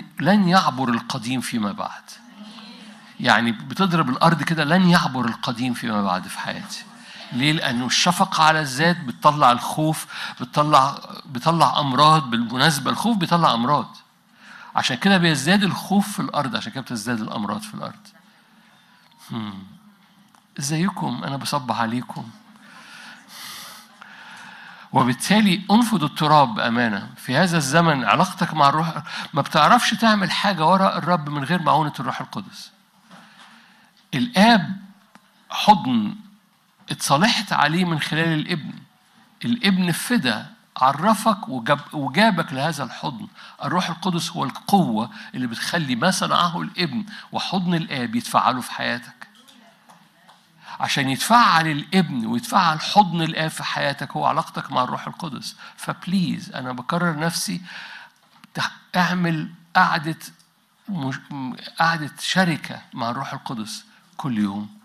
لن لن يعبر القديم فيما بعد يعني بتضرب الارض كده لن يعبر القديم فيما بعد في حياتي ليه؟ لأنه الشفقة على الذات بتطلع الخوف بتطلع بتطلع أمراض بالمناسبة الخوف بيطلع أمراض عشان كده بيزداد الخوف في الأرض عشان كده بتزداد الأمراض في الأرض هم. ازيكم أنا بصبح عليكم وبالتالي انفض التراب بأمانة في هذا الزمن علاقتك مع الروح ما بتعرفش تعمل حاجة وراء الرب من غير معونة الروح القدس الآب حضن اتصالحت عليه من خلال الابن الابن فدى عرفك وجاب وجابك لهذا الحضن الروح القدس هو القوة اللي بتخلي ما صنعه الابن وحضن الآب يتفعلوا في حياتك عشان يتفعل الابن ويتفعل حضن الآب في حياتك هو علاقتك مع الروح القدس فبليز أنا بكرر نفسي اعمل قعدة مش... قعدة شركة مع الروح القدس كل يوم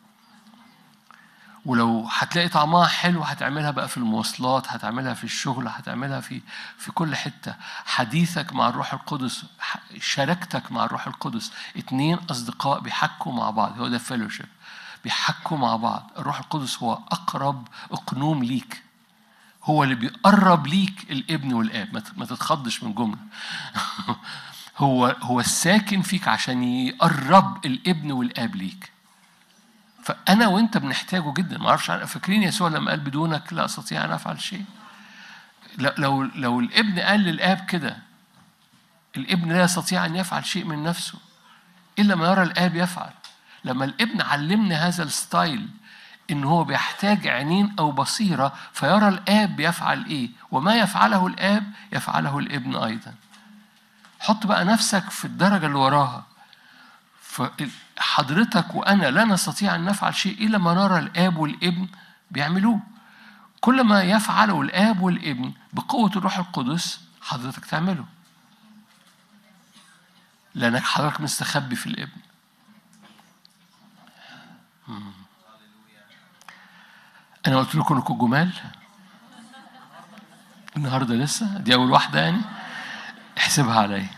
ولو هتلاقي طعمها حلو هتعملها بقى في المواصلات هتعملها في الشغل هتعملها في في كل حتة حديثك مع الروح القدس شركتك مع الروح القدس اتنين أصدقاء بيحكوا مع بعض هو ده فيلوشيب بيحكوا مع بعض الروح القدس هو أقرب أقنوم ليك هو اللي بيقرب ليك الابن والاب ما تتخضش من جمله هو هو الساكن فيك عشان يقرب الابن والاب ليك فانا وانت بنحتاجه جدا ما اعرفش فاكرين يسوع لما قال بدونك لا استطيع ان افعل شيء لو لو الابن قال للاب كده الابن لا يستطيع ان يفعل شيء من نفسه الا ما يرى الاب يفعل لما الابن علمنا هذا الستايل ان هو بيحتاج عينين او بصيره فيرى الاب بيفعل ايه وما يفعله الاب يفعله الابن ايضا حط بقى نفسك في الدرجه اللي وراها حضرتك وانا لا نستطيع ان نفعل شيء الا ما نرى الاب والابن بيعملوه كل ما يفعله الاب والابن بقوه الروح القدس حضرتك تعمله لانك حضرتك مستخبي في الابن انا قلت لكم انكم جمال النهارده لسه دي اول واحده يعني احسبها عليا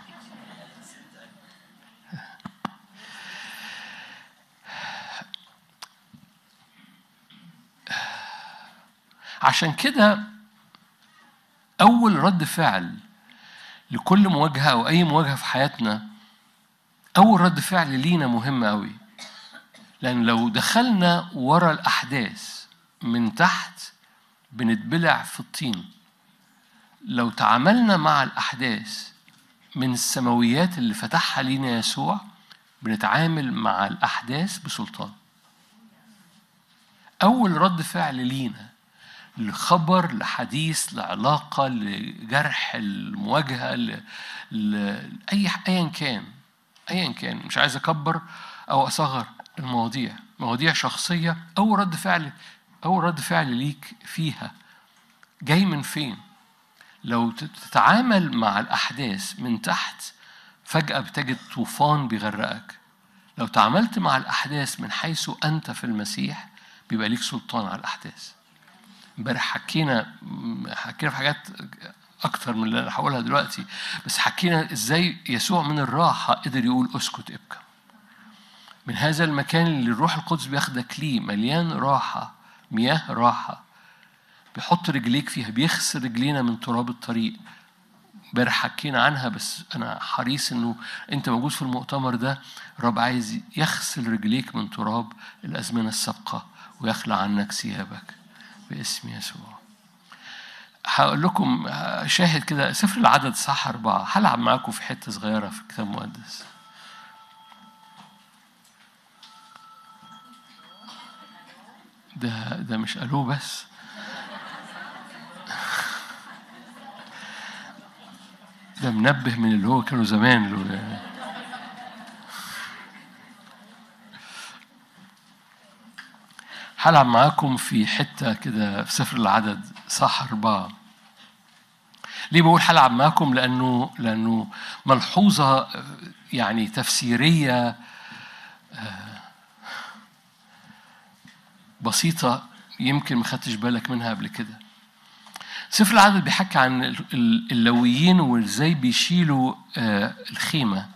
عشان كده أول رد فعل لكل مواجهة أو أي مواجهة في حياتنا أول رد فعل لينا مهم أوي لأن لو دخلنا ورا الأحداث من تحت بنتبلع في الطين لو تعاملنا مع الأحداث من السماويات اللي فتحها لينا يسوع بنتعامل مع الأحداث بسلطان أول رد فعل لينا لخبر لحديث لعلاقة لجرح المواجهة ل... ل... أي أيا كان أيا كان مش عايز أكبر أو أصغر المواضيع مواضيع شخصية أول رد فعل أول رد فعل ليك فيها جاي من فين؟ لو تتعامل مع الأحداث من تحت فجأة بتجد طوفان بيغرقك لو تعاملت مع الأحداث من حيث أنت في المسيح بيبقى ليك سلطان على الأحداث امبارح حكينا حكينا في حاجات اكتر من اللي انا هقولها دلوقتي بس حكينا ازاي يسوع من الراحه قدر يقول اسكت ابكى من هذا المكان اللي الروح القدس بياخدك ليه مليان راحه مياه راحه بيحط رجليك فيها بيغسل رجلينا من تراب الطريق امبارح حكينا عنها بس انا حريص انه انت موجود في المؤتمر ده الرب عايز يغسل رجليك من تراب الازمنه السابقه ويخلع عنك ثيابك باسم يسوع هقول لكم شاهد كده سفر العدد صح أربعة هلعب معاكم في حتة صغيرة في الكتاب المقدس ده ده مش قالوه بس ده منبه من اللي هو كانوا زمان اللي هلعب معاكم في حتة كده في سفر العدد صح أربعة ليه بقول هلعب معاكم لأنه لأنه ملحوظة يعني تفسيرية بسيطة يمكن ما خدتش بالك منها قبل كده سفر العدد بيحكي عن اللويين وازاي بيشيلوا الخيمة